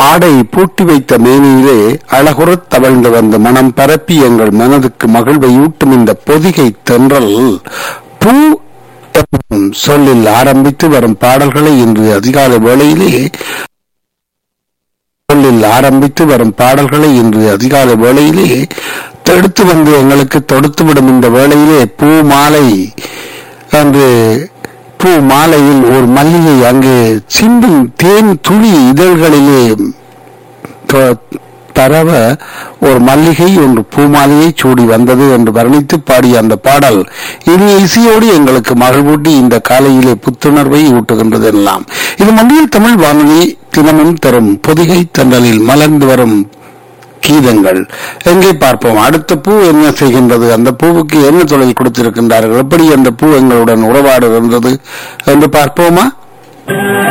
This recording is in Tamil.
ஆடை பூட்டி வைத்த மேனியிலே அழகுறத் தவழ்ந்து வந்து மனம் பரப்பி எங்கள் மனதுக்கு மகிழ்வை ஊட்டும் இந்த பொதிகை தென்றல் பூ என்னும் சொல்லில் ஆரம்பித்து வரும் பாடல்களை இன்று அதிகாலை வேளையிலே சொல்லில் ஆரம்பித்து வரும் பாடல்களை இன்று அதிகாலை வேளையிலே தடுத்து வந்து எங்களுக்கு தொடுத்து விடும் இந்த வேளையிலே பூ மாலை என்று பூ மாலையில் ஒரு மல்லிகை அங்கே சிந்தும் தேன் துளி இதழ்களிலே தொ- பரவ ஒரு மல்லிகை ஒன்று பூமாலையை சூடி வந்தது என்று வர்ணித்து பாடிய அந்த பாடல் இனிய இசையோடு எங்களுக்கு மகிழ்வூட்டி இந்த காலையிலே புத்துணர்வை ஊட்டுகின்றது எல்லாம் இது மண்டியில் தமிழ் வானொலி தினமும் தரும் பொதிகை தண்டலில் மலர்ந்து வரும் கீதங்கள் எங்கே பார்ப்போம் அடுத்த பூ என்ன செய்கின்றது அந்த பூவுக்கு என்ன தொழில் கொடுத்திருக்கின்றார்கள் எப்படி அந்த பூ எங்களுடன் உறவாடுகின்றது என்று பார்ப்போமா